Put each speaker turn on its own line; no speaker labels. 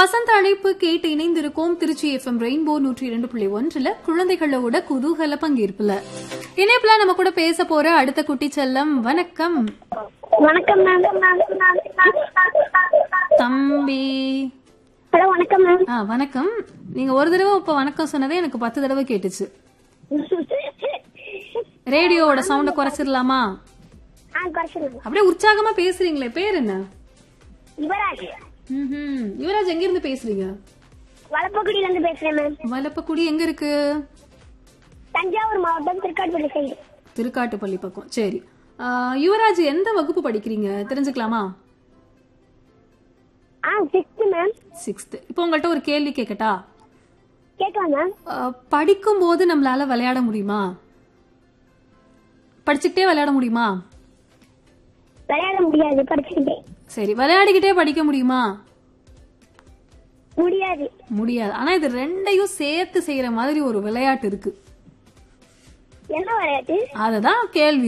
வசந்த அழைப்பு கேட்டு இணைந்திருக்கோம் திருச்சி எஃப்எம் ரெயின்போ நூற்றி இரண்டு புள்ளி ஒன்றுல குழந்தைகளோட குதூகல பங்கேற்புல இணைப்புல நம்ம கூட பேச போற அடுத்த குட்டி செல்லம் வணக்கம்
வணக்கம் மேம்
தம்பி
ஹலோ வணக்கம் மேம்
ஆ வணக்கம் நீங்க ஒரு தடவை இப்ப வணக்கம் சொன்னதே எனக்கு பத்து தடவை கேட்டுச்சு ரேடியோவோட சவுண்ட குறைச்சிடலாமா
ஆ குறைச்சிருங்க
அப்படியே உற்சாகமா பேசுறீங்களே பேர் என்ன
யுவராஜ்
ம்ஹும். யுவராஜ் எங்க இருந்து பேசுறீங்க
வளப்பக்குடியில இருந்து பேசுறேன் மேம்
வலப்பக்குடி எங்க இருக்கு
தஞ்சாவூர் மாவட்டம் திருக்காட்டுப்பள்ளி சைடு
திருக்காட்டுப்பள்ளி பக்கம் சரி ஆ, யுவராஜ் எந்த வகுப்பு படிக்கிறீங்க தெரிஞ்சுக்கலாமா
ஆ சிக்ஸ்த் மேம்
சிக்ஸ்த் இப்போ உங்கள்கிட்ட ஒரு கேள்வி கேட்கட்டா
கேட்கலாம் மேம்
படிக்கும் போது நம்மளால விளையாட முடியுமா படிச்சுக்கிட்டே விளையாட முடியுமா
விளையாட முடியாது படிச்சுக்கிட்டே
சரி விளையாடிக்கிட்டே படிக்க முடியுமா
முடியாது
முடியாது ஆனா இது ரெண்டையும் சேர்த்து செய்யற மாதிரி ஒரு விளையாட்டு இருக்கு
என்ன விளையாட்டு
அததான் கேள்வி